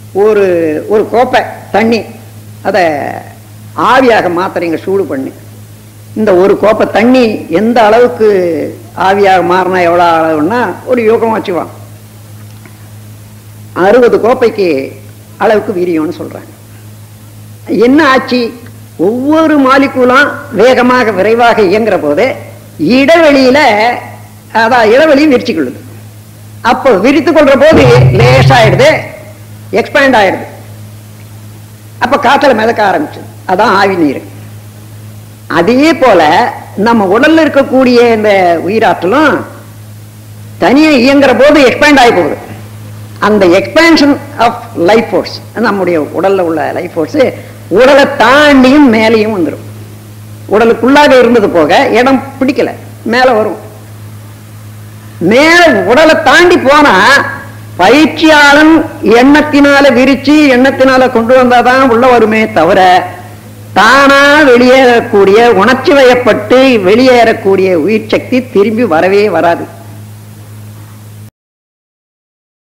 ஒரு ஒரு கோப்பை தண்ணி அதை ஆவியாக மாத்துறீங்க சூடு பண்ணி இந்த ஒரு கோப்பை தண்ணி எந்த அளவுக்கு ஆவியாக மாறினா எவ்வளோ அளவுன்னா ஒரு யோகம் வச்சுவான் அறுபது கோப்பைக்கு அளவுக்கு வீரியம்னு சொல்றாங்க என்ன ஆச்சு ஒவ்வொரு மாலிக்கூலும் வேகமாக விரைவாக இயங்குற போது இடைவெளியில அதான் இடைவெளி விரிச்சு கொள்ளுது அப்போ விரித்து கொள்ற போது லேசாயிடுது எக்ஸ்பேண்ட் ஆயிடுது அப்ப காத்துல மிதக்க ஆரம்பிச்சு அதான் ஆவி நீர் அதே போல நம்ம உடல்ல இருக்கக்கூடிய இந்த உயிராற்றலும் தனியா இயங்குற போது எக்ஸ்பேண்ட் ஆகி போகுது அந்த எக்ஸ்பேன்ஷன் ஆஃப் லைஃப் ஃபோர்ஸ் நம்முடைய உடல்ல உள்ள லைஃப் ஃபோர்ஸ் உடலை தாண்டியும் மேலேயும் வந்துடும் உடலுக்குள்ளாக இருந்தது போக இடம் பிடிக்கல மேல வரும் மேல உடலை தாண்டி போனா பயிற்சியாளன் எண்ணத்தினால விரிச்சு எண்ணத்தினால கொண்டு வந்தாதான் உள்ள வருமே தவிர தானா வெளியேறக்கூடிய உணர்ச்சி வயப்பட்டு வெளியேறக்கூடிய உயிர் சக்தி திரும்பி வரவே வராது